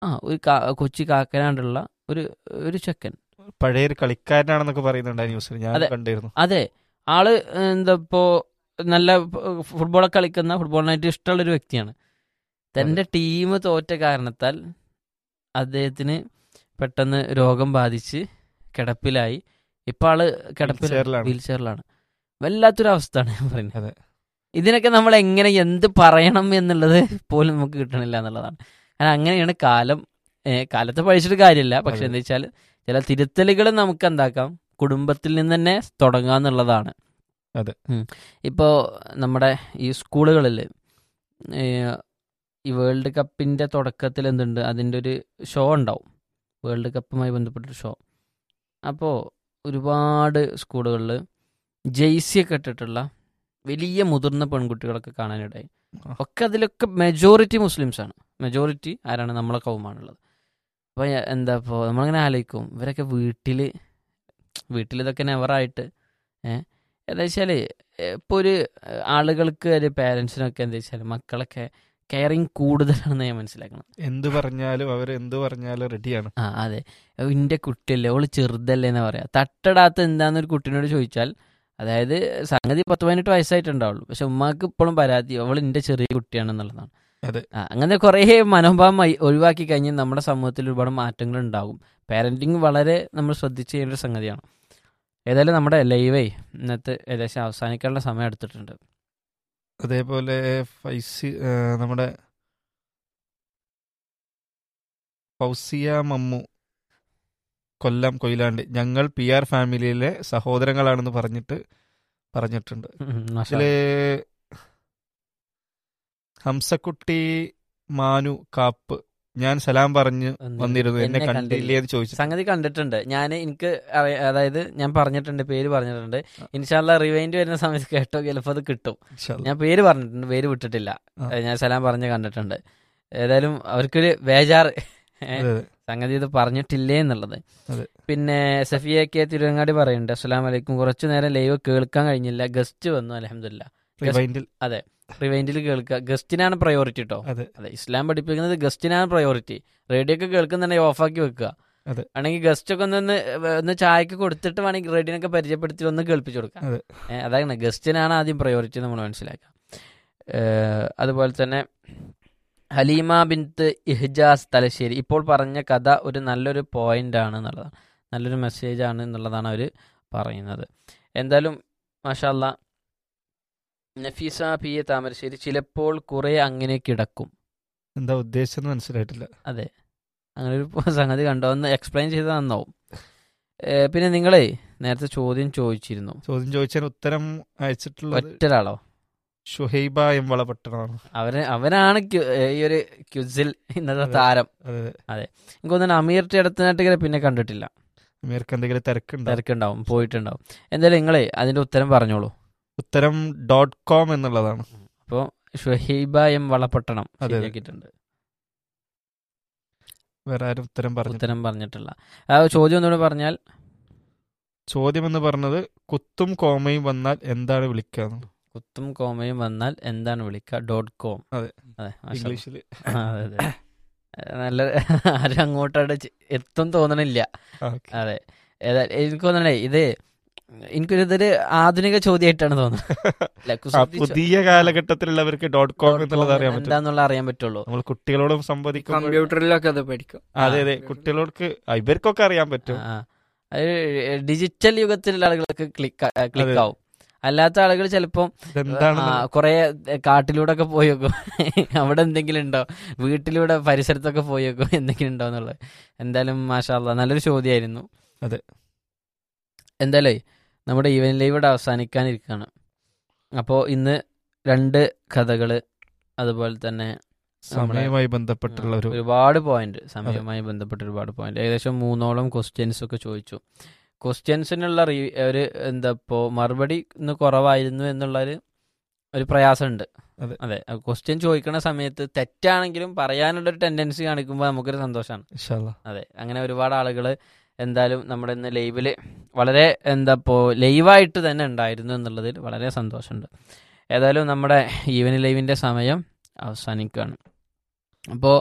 ആ ഒരു കാ- കൊച്ചി കാക്കനാണ്ടുള്ള ഒരു ഒരു ചെക്കൻ പഴയ ഒരു കളിക്കാരനാണെന്നൊക്കെ പറയുന്നുണ്ട് ആ ന്യൂസിൽ ഞാൻ അതെ. കണ്ടിരുന്നു അതെ ആള് എന്താ ഇപ്പോ നല്ല ഫുട്ബോളൊക്കെ കളിക്കുന്ന ഫുട്ബോളിനായിട്ട് ഇഷ്ടമുള്ള ഒരു വ്യക്തിയാണ് തന്റെ ടീം തോറ്റ കാരണത്താൽ അദ്ദേഹത്തിന് പെട്ടെന്ന് രോഗം ബാധിച്ച് കിടപ്പിലായി ഇപ്പൊ ആള് കിടപ്പിൽ ചെയറിലാണ്. വീൽ ചെയറിലാണ് വല്ലാത്തൊരു അവസ്ഥയാണ് ഞാൻ പറയുന്നത് അതെ. ഇതിനൊക്കെ നമ്മൾ എങ്ങനെ എന്ത് പറയണം എന്നുള്ളത് പോലും നമുക്ക് കിട്ടണില്ല എന്നുള്ളതാണ് കാരണം അങ്ങനെയാണ് കാലം ഏ, കാലത്തെ പഴിച്ചിട്ട് കാര്യമില്ല പക്ഷെ അതെ. എന്താ വെച്ചാൽ ചില തിരുത്തലുകൾ നമുക്ക് എന്താക്കാം കുടുംബത്തിൽ നിന്ന് തന്നെ തുടങ്ങാന്നുള്ളതാണ് അതെ. ഉം. ഇപ്പോ നമ്മുടെ ഈ സ്കൂളുകളിൽ ഈ വേൾഡ് കപ്പിന്റെ തുടക്കത്തിൽ എന്തുണ്ട് അതിൻ്റെ ഒരു ഷോ ഉണ്ടാവും വേൾഡ് കപ്പുമായി ബന്ധപ്പെട്ടൊരു ഷോ അപ്പോൾ ഒരുപാട് സ്കൂളുകളിൽ ജെയ്സി ഒക്കെ ഇട്ടിട്ടുള്ള വലിയ മുതിർന്ന പെൺകുട്ടികളൊക്കെ കാണാനിടയായി ആ. ഒക്കെ അതിലൊക്കെ മെജോറിറ്റി മുസ്ലിംസ് ആണ് മെജോറിറ്റി ആരാണ് നമ്മളെ കൗമാണുള്ളത് അപ്പോൾ എന്താ ഇപ്പോൾ നമ്മളിങ്ങനെ ആലോചിക്കും ഇവരൊക്കെ വീട്ടിൽ വീട്ടിൽ ഇതൊക്കെ നെവറായിട്ട് ഏഹ് എന്താ വെച്ചാൽ ഇപ്പോൾ ഒരു ഏഹ്, ആളുകൾക്ക് ഒരു പേരൻസിനൊക്കെ എന്താ വെച്ചാൽ മക്കളൊക്കെ കെയറിങ് കൂടുതലാണെന്ന് ഞാൻ മനസ്സിലാക്കണം എന്ത് പറഞ്ഞാലും അവർ എന്ത് പറഞ്ഞാലും റെഡിയാണ് ആ അതെ എൻ്റെ കുട്ടിയല്ലേ അവള് ചെറുതല്ലേ എന്ന് പറയാം തട്ടടാത്ത എന്താന്ന് ഒരു കുട്ടീനോട് ചോദിച്ചാൽ അതായത് സംഗതി പത്ത് പതിനെട്ട് വയസ്സായിട്ടുണ്ടാവുള്ളൂ പക്ഷെ ഉമ്മാക്ക് ഇപ്പോഴും പരാതി അവൾ എൻ്റെ ചെറിയ കുട്ടിയാണെന്നുള്ളതാണ് അതെ. ആ, അങ്ങനെ കുറേ മനോഭാവം ഒഴി- ഒഴിവാക്കി കഴിഞ്ഞാൽ നമ്മുടെ സമൂഹത്തിൽ ഒരുപാട് മാറ്റങ്ങൾ ഉണ്ടാകും പാരന്റിങ് വളരെ നമ്മൾ ശ്രദ്ധിച്ച് ചെയ്യേണ്ട ഒരു സംഗതിയാണ് ഏതായാലും നമ്മുടെ ലൈവേ ഇന്നത്തെ ഏകദേശം അവസാനിക്കാനുള്ള സമയം എടുത്തിട്ടുണ്ട് അതേപോലെ ഫൈസി ആ, നമ്മുടെ ഫൗസിയ മമ്മു കൊല്ലം കൊയിലാണ്ടി ഞങ്ങൾ പി ആർ ഫാമിലിയിലെ സഹോദരങ്ങളാണെന്ന് പറഞ്ഞിട്ട് പറഞ്ഞിട്ടുണ്ട് ഉം, മാഷാ ഇതില് ഹംസക്കുട്ടി മാനു കാപ്പ് ഞാൻ സലാം പറഞ്ഞു വന്നിരുന്നു. വന്നിരുന്നു എന്നെ എന്നെ കണ്ടില്ലേ എന്ന് ചോദിച്ചു സംഗതി കണ്ടിട്ടുണ്ട് ഞാൻ എനിക്ക് അറിയ- അതായത് ഞാൻ പറഞ്ഞിട്ടുണ്ട് പേര് പറഞ്ഞിട്ടുണ്ട് ഇൻഷാല്ല റിവൈൻഡ് വരുന്ന സമയത്ത് കേട്ടോ ചിലപ്പോൾ അത് കിട്ടും ഞാൻ പേര് പറഞ്ഞിട്ടുണ്ട് പേര് വിട്ടിട്ടില്ല ആ. അത് ഞാൻ സലാം പറഞ്ഞ് കണ്ടിട്ടുണ്ട് ഏതായാലും അവർക്കൊരു ബേജാറ് ഏ, സംഗതി ഇത് പറഞ്ഞിട്ടില്ലേ എന്നുള്ളത് അതെ. പിന്നെ സഫിയ കെ തിരുവങ്ങാടി പറയുന്നുണ്ട് അസ്സലാം വലൈക്കും കുറച്ചു നേരം ലൈവ് കേൾക്കാൻ കഴിഞ്ഞില്ല ഗസ്റ്റ് വന്നു അലഹമില്ല റിവൈൻഡിൽ റിവൈൻഡിൽ കേൾക്കുക ഗസ്റ്റിനാണ് പ്രയോറിറ്റി കേട്ടോ അതെ അതെ ഇസ്ലാം പഠിപ്പിക്കുന്നത് ഗസ്റ്റിനാണ് പ്രയോറിറ്റി റേഡിയോ ഒക്കെ കേൾക്കുന്നുണ്ടെങ്കിൽ ഓഫാക്കി വെക്കുക അതെ. ആണെങ്കിൽ ഗസ്റ്റ് ഒക്കെ ഒന്ന് ഒന്ന് ചായക്ക് കൊടുത്തിട്ട് വേണമെങ്കിൽ റേഡിയോനൊക്കെ പരിചയപ്പെടുത്തി ഒന്ന് കേൾപ്പിച്ചു കൊടുക്കാം അതെ. ഏ, അതാണ് ഗസ്റ്റിനാണ് ആദ്യം പ്രയോറിറ്റി നമ്മൾ മനസ്സിലാക്കുക ഏ, അതുപോലെ തന്നെ ഹലീമ ബിൻത്ത് ഇഹ്ജാസ് തലശ്ശേരി ഇപ്പോൾ പറഞ്ഞ കഥ ഒരു നല്ലൊരു പോയിന്റ് ആണ് എന്നുള്ളതാണ് നല്ലൊരു മെസ്സേജ് ആണ് എന്നുള്ളതാണ് അവർ പറയുന്നത് എന്തായാലും മാഷാല്ല നഫീസ പി എ താമരശ്ശേരി ചിലപ്പോൾ കുറെ അങ്ങനെ കിടക്കും എന്താ ഉദ്ദേശം മനസ്സിലായിട്ടില്ല അതെ അങ്ങനെ ഒരു സംഗതി കണ്ടോ ഒന്ന് എക്സ്പ്ലെയിൻ ചെയ്താൽ നന്നാവും ഏ, പിന്നെ നിങ്ങളെ നേരത്തെ ചോദ്യം ചോദിച്ചിരുന്നു ചോദ്യം ചോദിച്ചതിന് ഉത്തരം അയച്ചിട്ടുള്ളത് ഒറ്റൊരാളോ ഷുഹൈബ എം വളപട്ടണമാണ് അവന് അവനാണ് ക്യു- ഏ, ഈ ഒരു ക്യുസിൽ ഇന്നത്തെ അതെ. താരം അതെ എനിക്ക് തോന്നുന്നു അമീർ ചേടത്തിനായിട്ട് പിന്നെ കണ്ടിട്ടില്ല അമീർക്ക് എന്തെങ്കിലും തിരക്കുണ്ടോ തിരക്കുണ്ടാവും പോയിട്ടുണ്ടാവും എന്തായാലും നിങ്ങളെ അതിന്റെ ഉത്തരം പറഞ്ഞോളൂ ഉത്തരം ഡോട്ട് കോം എന്നുള്ളതാണ് അപ്പോൾ ഷുഹൈബ എം വളപട്ടണം അതെ. ശരിയാക്കിയിട്ടുണ്ട് വേറെ ആരും ഉത്തരം പറഞ്ഞു ഉത്തരം പറഞ്ഞിട്ടില്ല ആ ചോദ്യം ഒന്നുകൂടെ പറഞ്ഞാൽ ചോദ്യം എന്ന് പറഞ്ഞത് കുത്തും കോമയും വന്നാൽ എന്താണ് വിളിക്കുക എന്ന്. കുത്തും കോമയും വന്നാൽ എന്താണ് വിളിക്കുക ഡോട്ട് കോം അതെ. അതെ മാഷാ അല്ലാ. ഇംഗ്ലീഷിൽ ആ, അതെ അതെ നല്ല ആരും അങ്ങോട്ടവിടെ ചെ- എത്തും തോന്നണില്ല അതെ ഏതാ എനിക്ക് തോന്നണേ ഇത് എനിക്കൊരു ഇതൊരു ആധുനിക ചോദ്യമായിട്ടാണ് തോന്നുന്നത് അല്ല, ആ കുസൃതി ചോ- പുതിയ കാലഘട്ടത്തിലുള്ളവർക്ക് ഡോട്ട് കോം dot എന്നുള്ളത് com അറിയാൻ പറ്റും എന്താന്നുള്ള അറിയാൻ പറ്റുള്ളൂ നമ്മൾ കുട്ടികളോടും സംവദിക്കുമ്പോൾ കമ്പ്യൂട്ടറിലൊക്കെ അത് പഠിക്കും അതെ അതെ കുട്ടികളോർക്ക് ആ, ഇവർക്കൊക്കെ അറിയാൻ പറ്റും ആ, അത് ഡിജിറ്റൽ യുഗത്തിലുള്ള ആളുകൾക്ക് ക്ലിക്ക് ക്ലിക്ക് അതെ. ആവും അല്ലാത്ത ആളുകൾ ചിലപ്പം ഇതെന്താണ് കുറെ കാട്ടിലൂടെ ഒക്കെ പോയി വെക്കും അവിടെ എന്തെങ്കിലും ഉണ്ടോ വീട്ടിലൂടെ പരിസരത്തൊക്കെ പോയി വെക്കും എന്തെങ്കിലും ഉണ്ടോ എന്നുള്ളത് എന്തായാലും മാഷാല്ല നല്ലൊരു ചോദ്യമായിരുന്നു അതെ. എന്തായാലേ നമ്മുടെ ഈവൻ ലൈവ് ഇവിടെ അവസാനിക്കാനിരിക്കുകയാണ് അപ്പോൾ ഇന്ന് രണ്ട് കഥകള് അതുപോലെ തന്നെ സമയവുമായി ബന്ധപ്പെട്ടുള്ള ഒരു ഒരുപാട് പോയിന്റ് സമയവുമായി ബന്ധപ്പെട്ട് ഒരുപാട് പോയിന്റ് ഏകദേശം മൂന്നോളം ക്വസ്റ്റ്യൻസ് ഒക്കെ ചോദിച്ചു ക്വസ്റ്റ്യൻസിനുള്ള റീ ഒരു എന്താ ഇപ്പോ മറുപടി ഇന്ന് കുറവായിരുന്നു എന്നുള്ളൊരു ഒരു പ്രയാസമുണ്ട് അതെ. അതെ ക്വസ്റ്റ്യൻ ചോദിക്കുന്ന സമയത്ത് തെറ്റാണെങ്കിലും പറയാനുള്ള ഒരു ടെൻഡൻസി കാണിക്കുമ്പോൾ നമുക്കൊരു സന്തോഷമാണ് ഇൻഷാ അല്ലാ. അതെ അങ്ങനെ ഒരുപാട് ആളുകൾ എന്തായാലും നമ്മുടെ ഇന്ന് ലൈവില് വളരെ എന്താ ഇപ്പോൾ ലൈവായിട്ട് തന്നെ ഉണ്ടായിരുന്നു എന്നുള്ളതിൽ വളരെ സന്തോഷമുണ്ട് ഏതായാലും നമ്മുടെ ഈവനിങ് ലൈവിൻ്റെ സമയം അവസാനിക്കുകയാണ് അപ്പോൾ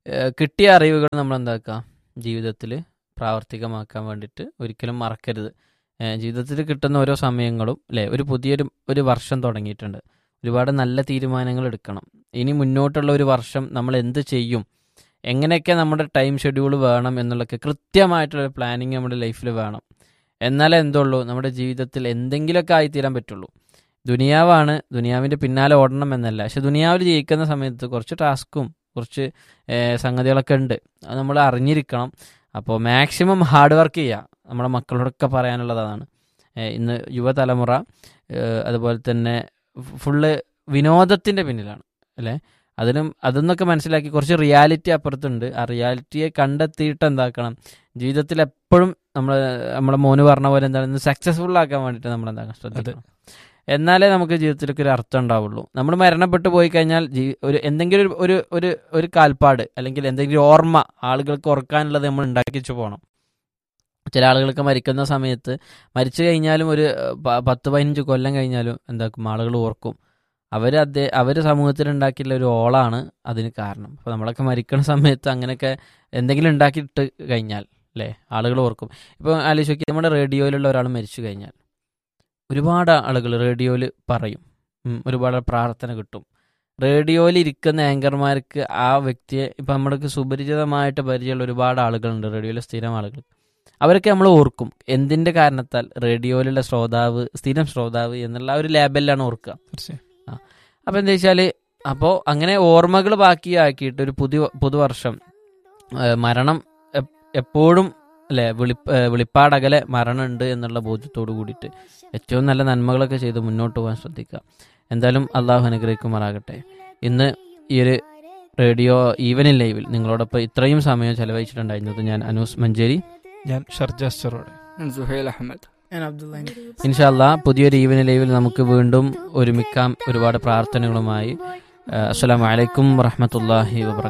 ഏഹ് കിട്ടിയ അറിവുകൾ നമ്മൾ എന്താക്കുക ജീവിതത്തിൽ പ്രാവർത്തികമാക്കാൻ വേണ്ടിയിട്ട് ഒരിക്കലും മറക്കരുത് ഏഹ് ജീവിതത്തിൽ കിട്ടുന്ന ഓരോ സമയങ്ങളും അല്ലേ ഒരു പുതിയൊരു ഒരു വർഷം തുടങ്ങിയിട്ടുണ്ട് ഒരുപാട് നല്ല തീരുമാനങ്ങൾ എടുക്കണം ഇനി മുന്നോട്ടുള്ള ഒരു വർഷം നമ്മൾ എന്ത് ചെയ്യും എങ്ങനെയൊക്കെ നമ്മുടെ ടൈം ഷെഡ്യൂൾ വേണം എന്നുള്ളതൊക്കെ കൃത്യമായിട്ടുള്ള പ്ലാനിങ് നമ്മുടെ ലൈഫിൽ വേണം എന്നാലേ എന്തുള്ളൂ നമ്മുടെ ജീവിതത്തിൽ എന്തെങ്കിലുമൊക്കെ ആയിത്തീരാൻ പറ്റുള്ളൂ ദുനിയാവാണ് ദുനിയാവിൻ്റെ പിന്നാലെ ഓടണം എന്നല്ല പക്ഷെ ദുനിയാവിൽ ജീവിക്കുന്ന സമയത്ത് കുറച്ച് ടാസ്കും കുറച്ച് ഏഹ്, സംഗതികളൊക്കെ ഉണ്ട് അത് നമ്മൾ അറിഞ്ഞിരിക്കണം അപ്പോൾ മാക്സിമം ഹാർഡ് വർക്ക് ചെയ്യുക നമ്മുടെ മക്കളോടൊക്കെ പറയാനുള്ളത് അതാണ് ഏഹ്, ഇന്ന് യുവതലമുറ ഏഹ്, അതുപോലെ തന്നെ ഫുള്ള് വിനോദത്തിൻ്റെ പിന്നിലാണ് അല്ലേ അതിനും അതെന്നൊക്കെ മനസ്സിലാക്കി കുറച്ച് റിയാലിറ്റി അപ്പുറത്തുണ്ട് ആ റിയാലിറ്റിയെ കണ്ടെത്തിയിട്ട് എന്താക്കണം ജീവിതത്തിൽ എപ്പോഴും നമ്മൾ നമ്മുടെ മോന് പറഞ്ഞ പോലെ എന്താണ് സക്സസ്ഫുൾ ആക്കാൻ വേണ്ടിയിട്ട് നമ്മൾ എന്താക്കണം ശ്രദ്ധിക്കണം എന്നാലേ നമുക്ക് ജീവിതത്തിലേക്ക് ഒരു അർത്ഥം ഉണ്ടാവുള്ളൂ നമ്മൾ മരണപ്പെട്ടു പോയി കഴിഞ്ഞാൽ ജീ ഒരു എന്തെങ്കിലും ഒരു ഒരു ഒരു ഒരു കാൽപ്പാട് അല്ലെങ്കിൽ എന്തെങ്കിലും ഓർമ്മ ആളുകൾക്ക് ഓർക്കാനുള്ളത് നമ്മൾ ഉണ്ടാക്കി വെച്ച് പോകണം ചില ആളുകൾക്ക് മരിക്കുന്ന സമയത്ത് മരിച്ചു കഴിഞ്ഞാലും ഒരു ഏഹ്, പ- പത്ത് പതിനഞ്ച് കൊല്ലം കഴിഞ്ഞാലും എന്താക്കും ആളുകൾ ഓർക്കും അവർ അതേ അവർ സമൂഹത്തിൽ ഉണ്ടാക്കിയിട്ടുള്ള ഒരു ഓളാണ് അതിന് കാരണം അപ്പോൾ നമ്മളൊക്കെ മരിക്കുന്ന സമയത്ത് അങ്ങനെയൊക്കെ എന്തെങ്കിലും ഉണ്ടാക്കിയിട്ട് കഴിഞ്ഞാൽ അല്ലേ ആളുകൾ ഓർക്കും ഇപ്പോൾ ആലോചിച്ച് നോക്കി നമ്മുടെ റേഡിയോയിലുള്ള ഒരാൾ മരിച്ചു കഴിഞ്ഞാൽ ഒരുപാട് ആളുകൾ റേഡിയോയിൽ പറയും ഉം, ഒരുപാട് പ്രാർത്ഥന കിട്ടും റേഡിയോയിൽ ഇരിക്കുന്ന ആങ്കർമാർക്ക് ആ വ്യക്തിയെ ഇപ്പം നമ്മൾക്ക് സുപരിചിതമായിട്ട് പരിചയമുള്ള ഒരുപാട് ആളുകളുണ്ട് റേഡിയോയിലെ സ്ഥിരം ആളുകൾ അവരൊക്കെ നമ്മൾ ഓർക്കും എന്തിൻ്റെ കാരണത്താൽ റേഡിയോയിലുള്ള ശ്രോതാവ് സ്ഥിരം ശ്രോതാവ് എന്നുള്ള ആ ഒരു ലേബലിലാണ് ഓർക്കുക തീർച്ചയായും അപ്പോൾ എന്താ വെച്ചാൽ അപ്പോൾ അങ്ങനെ ഓർമ്മകൾ ബാക്കിയാക്കിയിട്ട് ഒരു പുതിയ പുതുവർഷം ആ, മരണം എപ്- എപ്പോഴും അല്ലേ വിളി ആ, വിളിപ്പാടകലെ മരണമുണ്ട് എന്നുള്ള ബോധ്യത്തോട് കൂടിയിട്ട് ഏറ്റവും നല്ല നന്മകളൊക്കെ ചെയ്ത് മുന്നോട്ട് പോകാൻ ശ്രദ്ധിക്കുക എന്തായാലും അള്ളാഹു അനുഗ്രഹിക്കുമാറാകട്ടെ ഇന്ന് ഈ ഒരു റേഡിയോ ഈവനിങ് ലൈവിൽ നിങ്ങളോടൊപ്പം ഇത്രയും സമയം ചെലവഴിച്ചിട്ടുണ്ടായിരുന്നത് ഞാൻ അനൂസ് മഞ്ചേരി ഞാൻ ഷർജാസ്റ്ററോടെ സുഹൈൽ അഹമ്മദ് ഞാൻ അബ്ദുള്ള ഇൻഷാല്ല പുതിയൊരു ഈവനിങ് ലൈവിൽ നമുക്ക് വീണ്ടും ഒരുമിക്കാം ഒരുപാട് പ്രാർത്ഥനകളുമായി അസ്സലാമു അലൈക്കും വറഹമത്തല്ലാഹി വബർക്കാത്തു